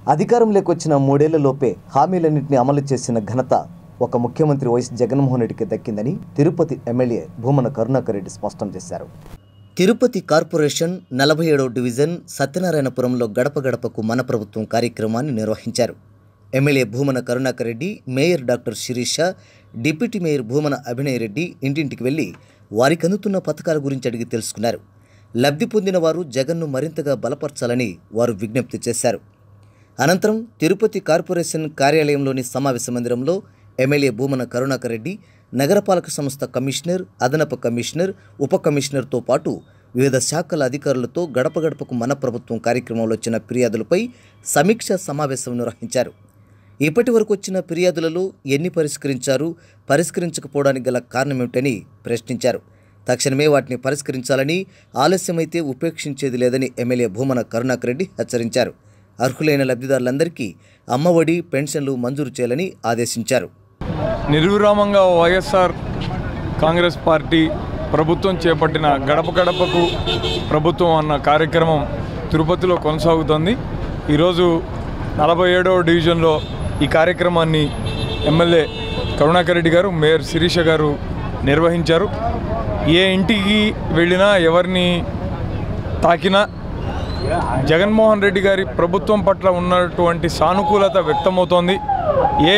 అధికారంలోకి వచ్చిన మూడేళ్లలోపే హామీలన్నింటినీ అమలు చేసిన ఘనత ఒక ముఖ్యమంత్రి వైఎస్ జగన్మోహన్ రెడ్డికి దక్కిందని తిరుపతి ఎమ్మెల్యే భూమన కరుణాకర్ రెడ్డి స్పష్టం చేశారు తిరుపతి కార్పొరేషన్ నలభై ఏడవ డివిజన్ సత్యనారాయణపురంలో గడప గడపకు మన ప్రభుత్వం కార్యక్రమాన్ని నిర్వహించారు MLA Bhumana Karunakar Reddy mayor doctor Sirisha deputy mayor Bhumana Abhinay Reddy ఇంటింటికి వెళ్లి వారికి అందుతున్న పథకాల గురించి అడిగి తెలుసుకున్నారు లబ్ధి పొందిన వారు జగన్ను మరింతగా బలపరచాలని వారు విజ్ఞప్తి చేశారు అనంతరం తిరుపతి కార్పొరేషన్ కార్యాలయంలోని సమావేశ మందిరంలో ఎమ్మెల్యే భూమన కరుణాకర్ రెడ్డి నగరపాలక సంస్థ కమిషనర్ అదనపు కమిషనర్ ఉప కమిషనర్తో పాటు వివిధ శాఖల అధికారులతో గడప గడపకు మన ప్రభుత్వం కార్యక్రమంలో వచ్చిన ఫిర్యాదులపై సమీక్ష సమావేశం నిర్వహించారు ఇప్పటి వరకు వచ్చిన ఫిర్యాదులలో ఎన్ని పరిష్కరించారు పరిష్కరించకపోవడానికి గల కారణమేమిటని ప్రశ్నించారు తక్షణమే వాటిని పరిష్కరించాలని ఆలస్యమైతే ఉపేక్షించేది లేదని ఎమ్మెల్యే భూమన కరుణాకర్ రెడ్డి హెచ్చరించారు అర్హులైన లబ్ధిదారులందరికీ అమ్మఒడి పెన్షన్లు మంజూరు చేయాలని ఆదేశించారు నిర్విరామంగా వైఎస్ఆర్ కాంగ్రెస్ పార్టీ ప్రభుత్వం చేపట్టిన గడప గడపకు ప్రభుత్వం అన్న కార్యక్రమం తిరుపతిలో కొనసాగుతోంది ఈరోజు నలభై ఏడవ డివిజన్లో ఈ కార్యక్రమాన్ని ఎమ్మెల్యే కరుణాకర్ రెడ్డి గారు మేయర్ శిరీష గారు నిర్వహించారు ఏ ఇంటికి వెళ్ళినా ఎవరిని తాకినా జగన్మోహన్ రెడ్డి గారి ప్రభుత్వం పట్ల ఉన్నటువంటి సానుకూలత వ్యక్తమవుతోంది ఏ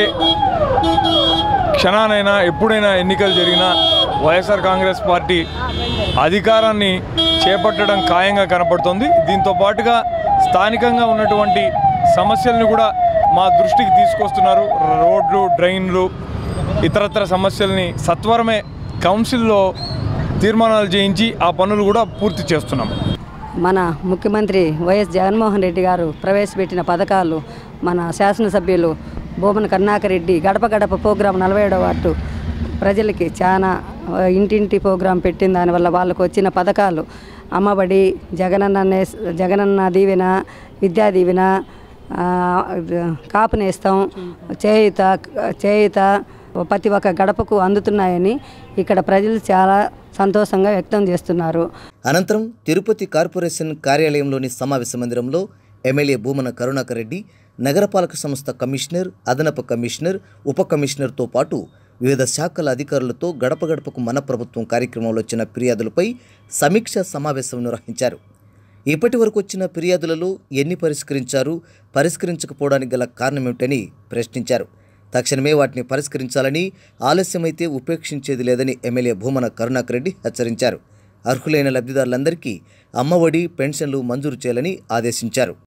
క్షణానైనా ఎప్పుడైనా ఎన్నికలు జరిగినా వైఎస్ఆర్ కాంగ్రెస్ పార్టీ అధికారాన్ని చేపట్టడం ఖాయంగా కనపడుతోంది దీంతో పాటుగా స్థానికంగా ఉన్నటువంటి సమస్యల్ని కూడా మా దృష్టికి తీసుకొస్తున్నారు రోడ్లు డ్రైన్లు ఇతరత్ర సమస్యల్ని సత్వరమే కౌన్సిల్లో తీర్మానాలు చేయించి ఆ పనులు కూడా పూర్తి చేస్తున్నాం మన ముఖ్యమంత్రి వైఎస్ జగన్మోహన్ రెడ్డి గారు ప్రవేశపెట్టిన పథకాలు మన శాసనసభ్యులు భూమన కరుణాకర్ రెడ్డి గడప గడప ప్రోగ్రాం నలభై ఏడవ వార్డు ప్రజలకి చాలా ఆ, ఇంటింటి ప్రోగ్రాం పెట్టిన దానివల్ల వాళ్ళకు వచ్చిన పథకాలు అమ్మబడి జగనన్న నేస్- జగనన్న దీవెన విద్యా దీవెన ఆ, కాపు నేస్తం చేయుత చేయుత ప్రతి ఒక్క గడపకు అందుతున్నాయని ఇక్కడ ప్రజలు చాలా సంతోషంగా వ్యక్తం చేస్తున్నారు అనంతరం తిరుపతి కార్పొరేషన్ కార్యాలయంలోని సమావేశ మందిరంలో ఎమ్మెల్యే భూమన కరుణాకర్ రెడ్డి నగరపాలక సంస్థ కమిషనర్ అదనపు కమిషనర్ ఉప కమిషనర్తో పాటు వివిధ శాఖల అధికారులతో గడప గడపకు మన ప్రభుత్వం కార్యక్రమంలో వచ్చిన ఫిర్యాదులపై సమీక్ష సమావేశం నిర్వహించారు ఇప్పటి వరకు వచ్చిన ఫిర్యాదులలో ఎన్ని పరిష్కరించారు పరిష్కరించకపోవడానికి గల కారణమేమిటని ప్రశ్నించారు తక్షణమే వాటిని పరిష్కరించాలని ఆలస్యమైతే ఉపేక్షించేది లేదని ఎమ్మెల్యే భూమన కరుణాకర్ రెడ్డి హెచ్చరించారు అర్హులైన లబ్ధిదారులందరికీ అమ్మఒడి పెన్షన్లు మంజూరు చేయాలని ఆదేశించారు